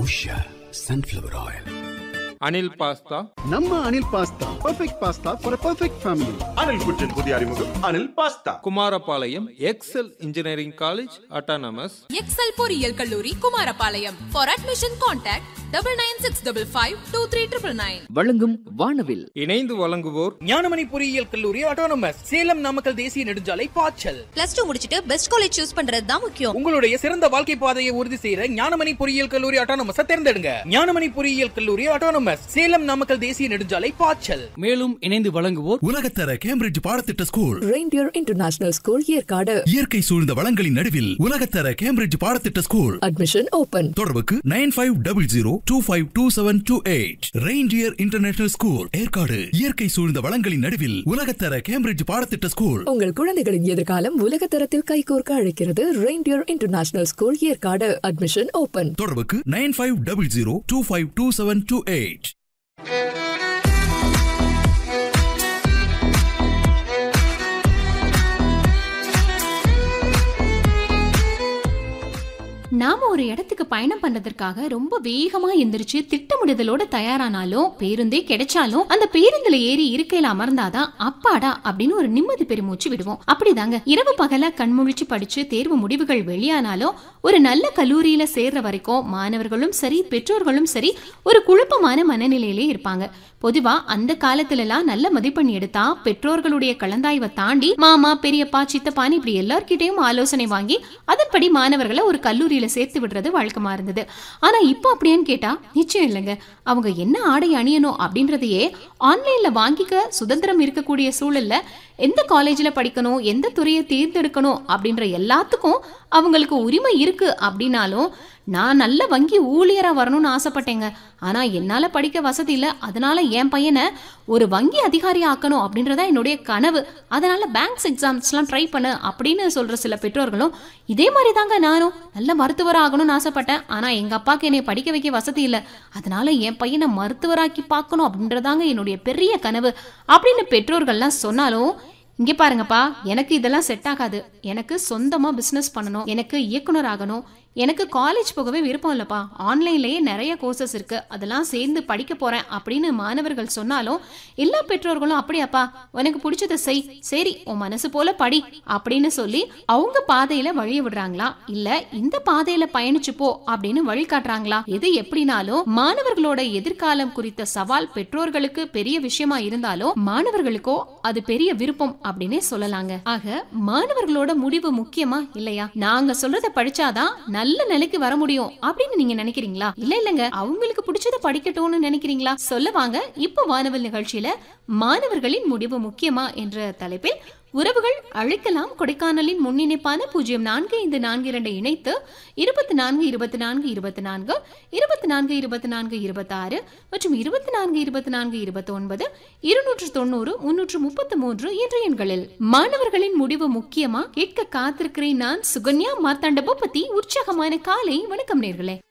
Usha sunflower oil Anil pasta நம்ம Anil pasta perfect pasta for perfect family Anil குற்றின் புதிய அறிமுகம் Anil pasta Kumarapalayam Excel engineering college autonomous Excel பொறியியல் கல்லூரி Kumarapalayam for admission contact double nine six double five two three triple nine வழங்கும் வானவில் இணைந்து வழங்குவோர் ஞானமணி பொறியியல் கல்லூரி ஆட்டோனமஸ் சேலம் நாமக்கல் தேசிய நெடுஞ்சாலை பாய்ச்சல் பிளஸ் டூ முடிச்சிட்டு பெஸ்ட் காலேஜ் சூஸ் பண்றது தான் முக்கியம் உங்களுடைய சிறந்த வாழ்க்கை பாதையை உறுதி செய்யற ஞானமணி பொறியியல் கல்லூரி ஆட்டோனமஸ் தேர்ந்தெடுங்க ஞானமணி பொறியியல் கல்லூரி ஆட்டோனமஸ் சேலம் நாமக்கல் தேசிய நெடுஞ்சாலை பாய்ச்சல் மேலும் இணைந்து வழங்குவோர் உலகத்தர கேம்பிரிட்ஜ் பாடத்திட்ட school reindeer international school Yercaud இயற்கை சூழ்ந்த வளங்களின் நடுவில் உலகத்தர கேம்பிரிட்ஜ் பாடத்திட்ட ஸ்கூல் அட்மிஷன் ஓபன் தொடர்புக்கு nine five double zero two five two seven two eight reindeer international school Yercaud இயற்கை சூழ்ந்த வளங்களின் நடுவில் உலகத்தர கேம்பிரிட்ஜ் பாடத்திட்ட ஸ்கூல் உங்கள் குழந்தைகளின் எதிர்காலம் உலக தரத்தில் கைகோர்க்க அழைக்கிறது reindeer international school Yercaud admission open தொடர்புக்கு nine five double zero two five two seven two eight நாம ஒரு இடத்துக்கு பயணம் பண்றதற்காக ரொம்ப வேகமா எந்திரிச்சு திட்டமிடுதலோட தயாரானாலும் பேருந்தே கிடைச்சாலும் அந்த பேருந்துல ஏறி இருக்கையில அமர்ந்தாதான் அப்பாடா அப்படின்னு ஒரு நிம்மதி பெருமூச்சு விடுவோம் அப்படிதாங்க இரவு பகல கண்முழிச்சு படிச்சு தேர்வு முடிவுகள் வெளியானாலும் ஒரு நல்ல கல்லூரியில சேர்ற வரைக்கும் மாணவர்களும் சரி பெற்றோர்களும் சரி ஒரு குழப்பமான மனநிலையிலே இருப்பாங்க பொதுவா அந்த காலத்துல எல்லாம் நல்ல மதிப்பெண் எடுத்தா பெற்றோர்களுடைய கலந்தாய்வை தாண்டி மாமா பெரியப்பா சித்தப்பான்னு இப்படி எல்லார்கிட்டயும் ஆலோசனை வாங்கி அதன்படி மாணவர்களை ஒரு கல்லூரியில சேர்த்து விடுறது வழக்கமா இருந்தது ஆனா இப்போ அப்படியான்னு கேட்டா நிச்சயம் இல்லைங்க அவங்க என்ன ஆடை அணியணும் அப்படின்றதையே ஆன்லைன்ல வாங்கிக்க சுதந்திரம் இருக்கக்கூடிய சூழல்ல எந்த காலேஜ்ல படிக்கணும் எந்த துறையை தேர்ந்தெடுக்கணும் அப்படின்ற எல்லாத்துக்கும் அவங்களுக்கு உரிமை இருக்கு அப்படின்னாலும் நான் நல்ல வங்கி ஊழியரா வரணும்னு ஆசைப்பட்டேங்க ஆனா என்னால படிக்க வசதி இல்ல அதனால என் பையனை ஒரு வங்கி அதிகாரி ஆக்கணும் அப்படின்றதா என்னுடைய கனவு அதனால பேங்க்ஸ் எக்ஸாம்ஸ்லாம் ட்ரை பண்ணு அப்படின்னு சொல்ற சில பெற்றோர்களும் இதே மாதிரி தாங்க நானும் நல்ல மருத்துவர் ஆகணும்னு ஆசைப்பட்டேன் ஆனா எங்க அப்பாவுக்கு என்னை படிக்க வைக்க வசதி இல்ல அதனால என் பையனை மருத்துவராக்கி பார்க்கணும் அப்படின்றதாங்க என்னுடைய பெரிய கனவு அப்படின்னு பெற்றோர்கள்லாம் சொன்னாலும் இங்க பாருங்கப்பா எனக்கு இதெல்லாம் செட் ஆகாது எனக்கு சொந்தமா பிசினஸ் பண்ணணும் எனக்கு இயக்குனர் ஆகணும் எனக்கு காலேஜ் போகவே விருப்பம் இல்லப்பா ஆன்லைன்லயே நிறைய கோர்சஸ் இருக்கு அதெல்லாம் சேர்ந்து படிக்க போறேன் அப்படின்னு மாணவர்கள் சொன்னாலும் எல்லா பெற்றோர்களும் அப்படியாப்பா உனக்கு பிடிச்சதை செய் சரி உன் மனசு போல படி அப்படின்னு சொல்லி அவங்க பாதையில வழிய விடுறாங்களா இல்ல இந்த பாதையில பயணிச்சு போ அப்படின்னு வழி காட்டுறாங்களா எது எப்படினாலும் மாணவர்களோட எதிர்காலம் குறித்த சவால் பெற்றோர்களுக்கு பெரிய விஷயமா இருந்தாலும் மாணவர்களுக்கோ அது பெரிய விருப்பம் அப்படின்னே சொல்லலாங்க ஆக மாணவர்களோட முடிவு முக்கியமா இல்லையா நாங்க சொல்றத படிச்சாதான் நல்ல நிலைக்கு வர முடியும் அப்படின்னு நீங்க நினைக்கிறீங்களா இல்ல இல்லங்க அவங்களுக்கு பிடிச்சத படிக்கட்டும்னு நினைக்கிறீங்களா சொல்ல வாங்க இப்போ வானவல் நிகழ்ச்சியில மாணவர்களின் முடிவு முக்கியமா என்ற தலைப்பில் உறவுகள் அழைக்கலாம் கொடைக்கானலின் முன்னிணைப்பான பூஜ்ஜியம் நான்கு ஐந்து நான்கு இரண்டை இணைத்து இருபத்தி நான்கு இருபத்தி நான்கு இருபத்தி நான்கு இருபத்தி நான்கு இருபத்தி நான்கு இருபத்தாறு மற்றும் இருபத்தி நான்கு இருபத்தி நான்கு இருபத்தி ஒன்பது இருநூற்று தொண்ணூறு முன்னூற்று முப்பத்து மூன்று என்ற எண்களில் மாணவர்களின் முடிவு முக்கியமா கேட்க காத்திருக்கிறேன் நான் சுகன்யா மார்த்தாண்ட பத்தி உற்சாகமான காலை வணக்கம் நேர்களே